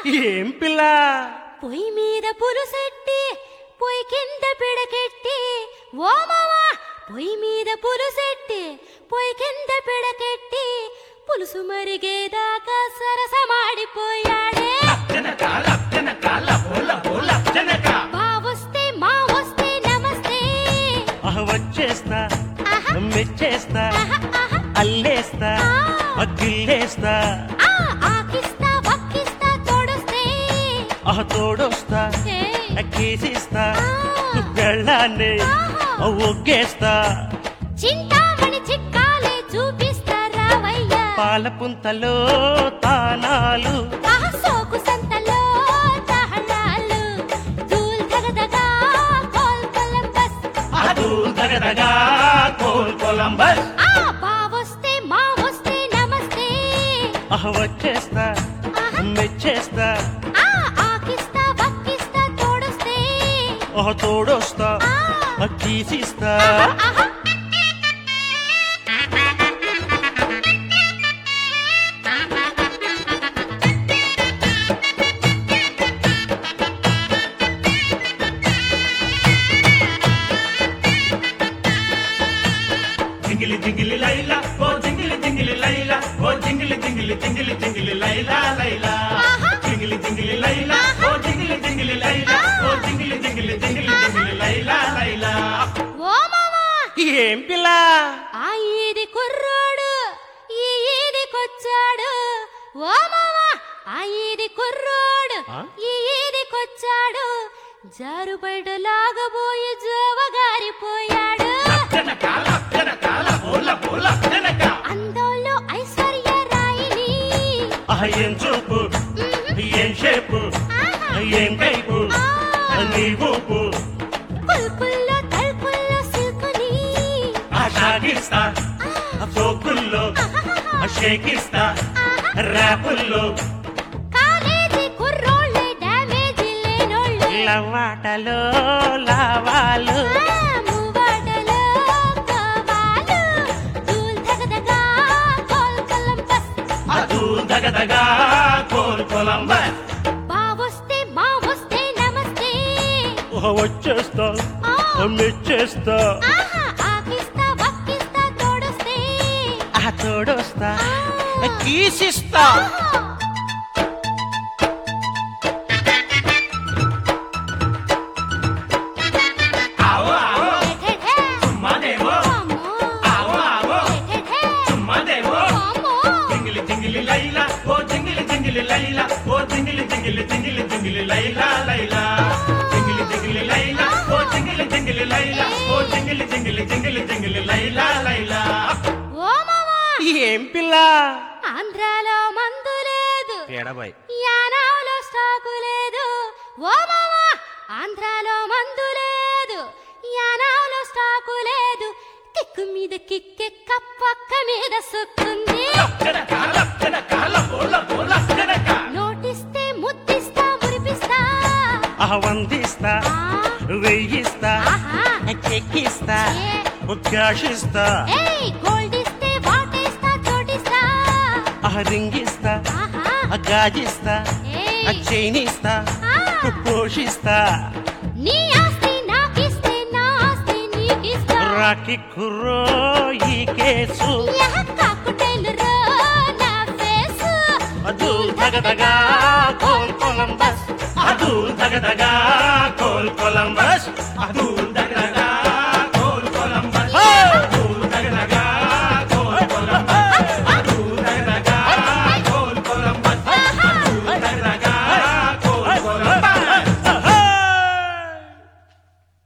ఏం పిల్ల పొయ్యి మీద పులుసెట్టి పొయ్యి కింద పిడకెట్టి ఓ మావా పొయ్యి మీద పులుసెట్టి పొయ్యి కింద పిడకెట్టి పులుసు మరిగేదాకా సరసమాడిపోయాడే బావొస్తే మా వస్తే నమస్తే ఆహ వచ్చేస్తా ఆహా. మెచ్చేస్తా ఆహా, ఆహా. అల్లేస్తా ఆ. అగ్గిల్లేస్తా ఆ, ఆకిస్తా వక్కిస్తా తోడొస్తే ఆహ తోడొస్తా ఏ, కేసిస్తా ఆ. వెళ్ళాన్ని ఆహా. ఒగ్గేస్తా చింతామణి చిట్కాలే చూపిస్తా రావయ్యా పాల పుంతలో తానాలు ఆహా, సోకు సంతలో తహళాలు దూల్ ధగధగా కోల్ కొలంబస్ అదు దగదగా కోల్ కొలంబస్ ఆ బావొస్తే మా వస్తే నమస్తే ఆహ వచ్చేస్తా ఆహా. మెచ్చేస్తా ఆ ఆకిస్తా వక్కిస్తా తోడొస్తే ఆహ తోడొస్తా ఆ. తీసిస్తా ఆహా జింగిలి జింగిలి లైలా ఓ జింగిలి జింగిలి లైలా ఓ జింగిలి జింగిలి జింగిలి జింగిలి లైలా లైలా ఆహా. జింగిలి జింగిలి లైలా ఓ జింగిలి జింగిలి లైలా ఓ జింగిలి జింగిలి జింగిలి జింగిలి లైలా లైలా ఓ మావా ఏం పిల్ల ఆ ఈది కుర్రోడు ఈ ఈదికొచ్చాడు ఓ మావా ఆ ఈది కుర్రోడు ఆ? ఈ ఈదికొచ్చాడు జారు బయట లాగబోయి జోవగారిపోయాడు జనక జనక బోల బోల జనక అందంలో ఐశ్వర్య రాయిని ఆహ ఏం చూపు ఏం షేపు ఏం కైపు నీ ఊపు కుల్కుల్లో తలుపుల్లో సిల్కుని ఆ షాగిస్తా ఆ సోకుల్లో ఆ షేకిస్తా ర్యాపుల్లో కాలేజీ కుర్రోళ్ళే డ్యామేజీ లేనోళ్ళు లవాటలో లావాలు ఆ, మూవాడలో కావాలు దూల్ ధగధగా కోల్ కొలంబస్ అదు దగదగా కోల్ కొలంబస్ బావొస్తే మా వస్తే నమస్తే ఓహ వచ్చేస్తా ఆ, మెచ్చేస్తా ఆహా ఆకిస్తా వక్కిస్తా తోడొస్తే ఆ తోడొస్తా ఆ. కీసిస్తా ఆహా. ఆవో ఆవో ఎటెటే. మదేవో అమ్మో. ఆవో ఆవో ఎటెటే. మదేవో అమ్మో. జింగిలి జింగిలి లైలా ఓ జింగిలి జింగిలి లైలా ఓ జింగిలి జింగిలి జింగిలి జింగిలి లైలా లైలా జింగిలి జింగిలి లైలా ఓ జింగిలి జింగిలి లైలా ఓ జింగిలి జింగిలి జింగిలి జింగిలి లైలా లైలా ఓ మావా ఏం పిల్ల ఆంధ్రాలో మందు లేదు ఎడబాయ్ యానావులో స్టాకు లేదు ఓ మావా ఆంధ్రాలో మందు లేదు యానావులో స్టాకు లేదు కిక్కు మీద కిక్కె కప్పక్క మీద సుక్కుంది జనక జనక బోల బోల జనక నోటిస్తే ముద్దిస్తా మురిపిస్తా ఆ వందిస్తా ఆ, వెయ్యిస్తా ఆహా చెక్కిస్తా ఏ, క్యాషిస్తా ఏయ్ గోల్డ్ ఇస్తే వాటేస్తా చోటిస్తా ఆ రింగిస్తా ఆహా ఆ గాజిస్తా ఆ ఏయ్ చైనిస్తా ఆ, పోషిస్తా నీ ఆస్తి నాకిస్తే నా ఆస్తి నీకిస్తా రాకి కుర్రో ఈ కేసు యహ కాకుటైలు రో నా ఫేసు అదు దగదగా కోల్ కొలంబస్ అదు దగదగా కోల్ కొలంబస్ అదు